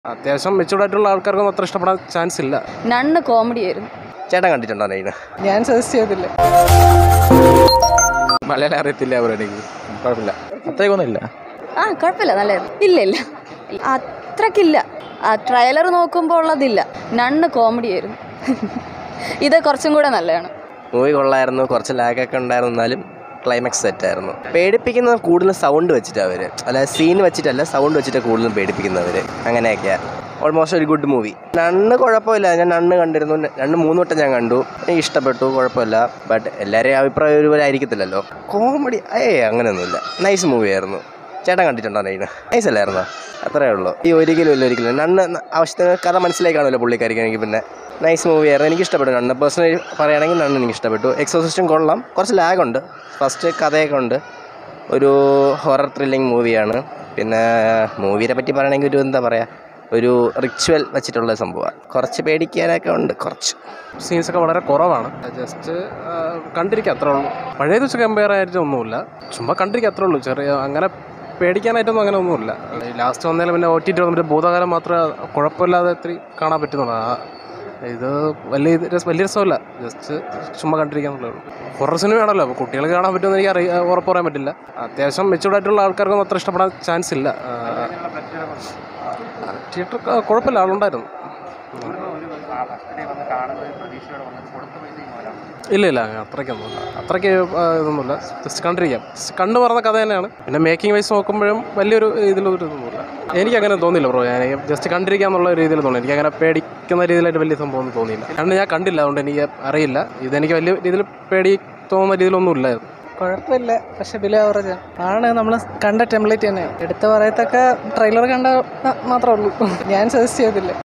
അത്യാവശ്യം മെച്ചൂർഡ് ആയിട്ടുള്ള ആൾക്കാർക്കൊന്നും അത്ര ഇഷ്ടപ്പെടാൻ ചാൻസ് ഇല്ല നണ്ണ് കോമഡി ആയിരുന്നു ചേട്ടൻ കണ്ടിട്ടുണ്ടോ നൈന് ഞാൻ സജസ്റ്റ് ചെയ്തില്ല മലയാളം അറിയത്തില്ല അവരുടെ കുഴപ്പമില്ല അത്രയൊന്നും ഇല്ല ആ കുഴപ്പമില്ല നല്ലതായിരുന്നു ഇല്ല ഇല്ല അത്രക്കില്ല ആ ട്രailer നോക്കുമ്പോൾ ഉള്ളതില്ല നണ്ണ് കോമഡി ആയിരുന്നു ഇത് കുറച്ചും കൂടെ നല്ലതാണ് മൂവി കൊള്ളായിരുന്നു കുറച്ച് ലാഗൊക്കെ ഉണ്ടായിരുന്നു എന്നാലും ക്ലൈമാക്സ് സെറ്റായിരുന്നു പേടിപ്പിക്കുന്നത് കൂടുതലും സൗണ്ട് വെച്ചിട്ടാണ് അവർ അല്ലാതെ സീൻ വെച്ചിട്ടല്ല സൗണ്ട് വെച്ചിട്ട് കൂടുതലും പേടിപ്പിക്കുന്നവർ അങ്ങനെയൊക്കെയാണ് ഓൾമോസ്റ്റ് ഒരു ഗുഡ് മൂവി നണ്ണ് കുഴപ്പമില്ല ഞാൻ നണ്ണ് കണ്ടിരുന്നു രണ്ട് മൂന്ന് വട്ടം ഞാൻ കണ്ടു എനിക്ക് ഇഷ്ടപ്പെട്ടു കുഴപ്പമില്ല ബട്ട് എല്ലാവരെയും അഭിപ്രായം ഒരുപോലെ ആയിരിക്കത്തില്ലല്ലോ കോമഡി ഏ അങ്ങനെയൊന്നുമില്ല നൈസ് മൂവി ആയിരുന്നു ചേട്ടൻ കണ്ടിട്ടുണ്ടോ നൈന് നൈസ് അല്ലായിരുന്നോ അത്രേ ഉള്ളൂ ഈ ഒരിക്കലും ഇല്ല ഒരിക്കലും നണ്ണ് ന- ആവശ്യത്തിന് കഥ മനസ്സിലായി കാണുമല്ലോ പുള്ളിക്കാരിക്ക് എനിക്ക് പിന്നെ നൈസ് മൂവി ആയിരുന്നു എനിക്ക് ഇഷ്ടപ്പെട്ടു നണ്ണ് പേഴ്സണലി പറയുകയാണെങ്കിൽ നണ്ണ് എനിക്ക് ഇഷ്ടപ്പെട്ടു എക്സോസിസ്റ്റം കൊള്ളാം കുറച്ച് ലാഗുണ്ട് ഫസ്റ്റ് കഥയൊക്കെ ഉണ്ട് ഒരു ഹൊറർ ത്രില്ലിംഗ് മൂവിയാണ് പിന്നെ മൂവിയെ പറ്റി പറയുകയാണെങ്കിൽ ഒരു എന്താ പറയുക ഒരു റിച്വൽ വെച്ചിട്ടുള്ള സംഭവമാണ് കുറച്ച് പേടിക്കാനൊക്കെ ഉണ്ട് കുറച്ച് സീൻസ് ഒക്കെ വളരെ കുറവാണ് ജസ്റ്റ് കണ്ടിരിക്കുക അത്രേ ഉള്ളൂ പഴയത് വെച്ച് കമ്പയർ ആയിട്ട് ഒന്നുമില്ല ചുമ്മാ കണ്ടിരിക്കുക അത്രേ ഉള്ളൂ ചെറിയ അങ്ങനെ പേടിക്കാനായിട്ടൊന്നും അങ്ങനെ ഒന്നുമില്ല ലാസ്റ്റ് വന്നാലും പിന്നെ ഒ ടി ടി വന്നിട്ട് ഭൂതകാലം മാത്രമേ കുഴപ്പമില്ലാതെ ഇത്തിരി കാണാൻ പറ്റുന്നുള്ളൂ ആ ഇത് വലിയ ഇത് രസം- വലിയ രസമല്ല ജസ്റ്റ് ചുമ്മാ കണ്ടിരിക്കാന്നുള്ളേ ഉള്ളൂ ഹൊറർ സിനിമയാണല്ലോ അപ്പോൾ കുട്ടികൾക്ക് കാണാൻ പറ്റുമെന്ന് എനിക്ക് അറിയ ഉറപ്പ് പറയാൻ പറ്റില്ല അത്യാവശ്യം മെച്ചൂർഡ് ആയിട്ടുള്ള ആൾക്കാർക്കൊന്നും അത്ര ഇഷ്ടപ്പെടാൻ ചാൻസ് ഇല്ല തിയേറ്റർ കുഴപ്പമില്ല ആളുണ്ടായിരുന്നു ഇല്ല ഇല്ല അത്രയ്ക്കൊന്നുമില്ല അത്രയ്ക്ക് ആ, ഇതൊന്നുമില്ല ജസ്റ്റ് കണ്ടിരിക്കാം ജസ്റ്റ് കണ്ടു പറഞ്ഞ കഥ തന്നെയാണ് പിന്നെ മേക്കിംഗ് വൈസ് നോക്കുമ്പോഴും വലിയൊരു ഇതിലൊരു ഇതൊന്നുമില്ല എനിക്ക് അങ്ങനെ തോന്നിയില്ല ബ്രോ ഞാൻ ജസ്റ്റ് കണ്ടിരിക്കാം എന്നുള്ള രീതിയിൽ തോന്നി എനിക്ക് അങ്ങനെ പേടിക്കുന്ന രീതിയിലായിട്ട് വലിയ സംഭവം ഒന്നും തോന്നിയില്ല കാരണം ഞാൻ കണ്ടില്ല അതുകൊണ്ട് എനിക്ക് അറിയില്ല ഇതെനിക്ക് വലിയ രീതിയിൽ പേടി തോന്നുന്ന രീതിയിലൊന്നും ഇല്ലായിരുന്നു കുഴപ്പമില്ല പക്ഷെ ബിലോ ആവറേജ് ആണ് നമ്മൾ കണ്ട ടെംപ്ലേറ്റ് തന്നെ എടുത്ത് പറയത്തക്ക ട്രെയിലർ കണ്ട മാത്രമേ ഉള്ളൂ ഞാൻ സജസ്റ്റ് ചെയ്തില്ല